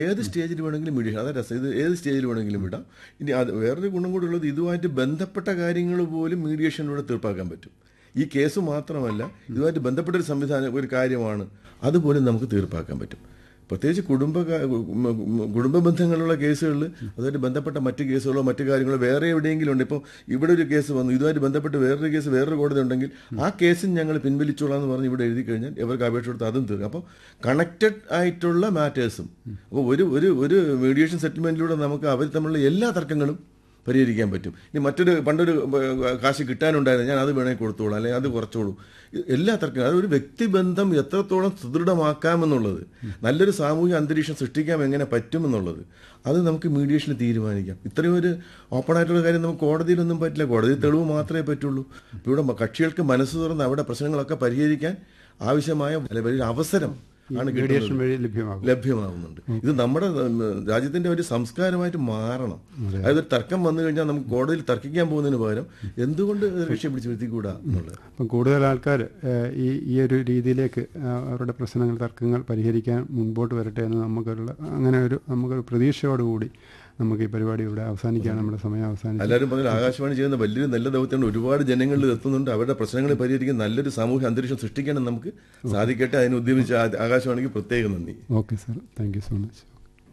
ഏത് സ്റ്റേജിൽ വേണമെങ്കിലും മീഡിയേഷൻ അതാ രസം ഇത് ഏത് സ്റ്റേജിൽ വേണമെങ്കിലും വിടാം ഇനി അത് വേറൊരു ഗുണം കൂടി ഉള്ളത് ഇതുമായിട്ട് ബന്ധപ്പെട്ട കാര്യങ്ങൾ പോലും മീഡിയേഷനിലൂടെ തീർപ്പാക്കാൻ പറ്റും ഈ കേസ് മാത്രമല്ല ഇതുമായിട്ട് ബന്ധപ്പെട്ട ഒരു സംവിധാനം ഒരു കാര്യമാണ് അതുപോലും നമുക്ക് തീർപ്പാക്കാൻ പറ്റും പ്രത്യേകിച്ച് കുടുംബ കാ- ഉം, ഉം, കുടുംബ ബന്ധങ്ങളുള്ള കേസുകളിൽ അതുമായിട്ട് ബന്ധപ്പെട്ട മറ്റ് കേസുകളോ മറ്റു കാര്യങ്ങളോ വേറെ എവിടെയെങ്കിലും ഉണ്ട് ഇപ്പോൾ ഇവിടെ ഒരു കേസ് വന്നു ഇതുമായിട്ട് ബന്ധപ്പെട്ട് വേറൊരു കേസ് വേറൊരു കോടതി ഉണ്ടെങ്കിൽ ആ കേസും ഞങ്ങൾ പിൻവലിച്ചോളാം എന്ന് പറഞ്ഞ് ഇവിടെ എഴുതി കഴിഞ്ഞാൽ ഇവർക്ക് അപേക്ഷ കൊടുത്ത് അതും തീർക്കും അപ്പോൾ കണക്റ്റഡ് ആയിട്ടുള്ള മാറ്റേഴ്സും അപ്പോൾ ഒരു ഒരു ഒരു മീഡിയേഷൻ സെറ്റിൽമെന്റിലൂടെ നമുക്ക് അവർ തമ്മിലുള്ള എല്ലാ തർക്കങ്ങളും പരിഹരിക്കാൻ പറ്റും ഇനി മറ്റൊരു പണ്ടൊരു ഏഹ്, കാശ് കിട്ടാനുണ്ടായിരുന്നു ഞാൻ അത് വേണമെങ്കിൽ കൊടുത്തോളൂ അല്ലെങ്കിൽ അത് കുറച്ചോളൂ ഇത് എല്ലാ തർക്കം അതൊരു വ്യക്തിബന്ധം എത്രത്തോളം സുദൃഢമാക്കാമെന്നുള്ളത് നല്ലൊരു സാമൂഹിക അന്തരീക്ഷം സൃഷ്ടിക്കാൻ എങ്ങനെ പറ്റുമെന്നുള്ളത് അത് നമുക്ക് മീഡിയേഷനിൽ തീരുമാനിക്കാം ഇത്രയും ഒരു ഓപ്പൺ ആയിട്ടുള്ള കാര്യം നമുക്ക് കോടതിയിലൊന്നും പറ്റില്ല കോടതി തെളിവ് മാത്രമേ പറ്റുള്ളൂ ഇപ്പോൾ ഇവിടെ കക്ഷികൾക്ക് മനസ്സ് തുറന്ന് അവിടെ പ്രശ്നങ്ങളൊക്കെ പരിഹരിക്കാൻ ആവശ്യമായ അല്ലെ വലിയൊരു അവസരം ആണ് മീഡിയേഷൻ കിട്ടുന്നത് വഴി ലഭ്യമാകും ലഭ്യമാവുന്നുണ്ട് ഇത് നമ്മുടെ ഉം, രാജ്യത്തിന്റെ ഒരു സംസ്കാരമായിട്ട് മാറണം അതായത് ഒരു തർക്കം വന്നു കഴിഞ്ഞാൽ നമുക്ക് കോടതിയിൽ തർക്കിക്കാൻ പോകുന്നതിന് പകരം എന്തുകൊണ്ട് ലക്ഷ്യം പിടിച്ച് വരുത്തിക്കൂടാ എന്നുള്ളത് അപ്പം കൂടുതൽ ആൾക്കാർ ഈ ഈ ഒരു രീതിയിലേക്ക് ആ, അവരുടെ പ്രശ്നങ്ങൾ തർക്കങ്ങൾ പരിഹരിക്കാൻ മുൻപോട്ട് വരട്ടെ എന്ന് നമുക്കുള്ള അങ്ങനെ ഒരു നമുക്കൊരു പ്രതീക്ഷയോടുകൂടി നമുക്ക് ഈ പരിപാടി ഇവിടെ അവസാനിക്കാൻ നമ്മുടെ സമയം അവസാനിച്ചു എല്ലാവരും പറഞ്ഞാൽ ആകാശവാണി ചെയ്യുന്ന വലിയൊരു നല്ല ദൗത്യമാണ് ഒരുപാട് ജനങ്ങളിൽ എത്തുന്നുണ്ട് അവരുടെ പ്രശ്നങ്ങൾ പരിഹരിക്കാൻ നല്ലൊരു സാമൂഹ്യ അന്തരീക്ഷം സൃഷ്ടിക്കണം നമുക്ക് സാധിക്കട്ടെ അതിന് ഉദ്യമിച്ച ആ- ആകാശവാണിക്ക് പ്രത്യേക നന്ദി okay sir thank you so much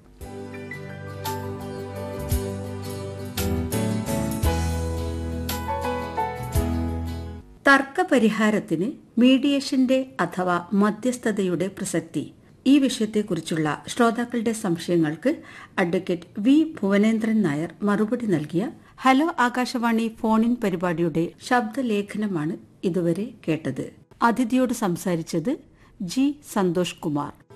തർക്കപരിഹാരത്തിന് മീഡിയേഷന്റെ അഥവാ മധ്യസ്ഥതയുടെ പ്രസക്തി ഈ വിഷയത്തെക്കുറിച്ചുള്ള ശ്രോതാക്കളുടെ സംശയങ്ങൾക്ക് അഡ്വക്കേറ്റ് വി ഭുവനേന്ദ്രൻ നായർ മറുപടി നൽകിയ ഹലോ ആകാശവാണി ഫോണിൻ പരിപാടിയുടെ ശബ്ദലേഖനമാണ് ഇതുവരെ കേട്ടത് അതിഥിയോട് സംസാരിച്ചത് ജി സന്തോഷ് കുമാർ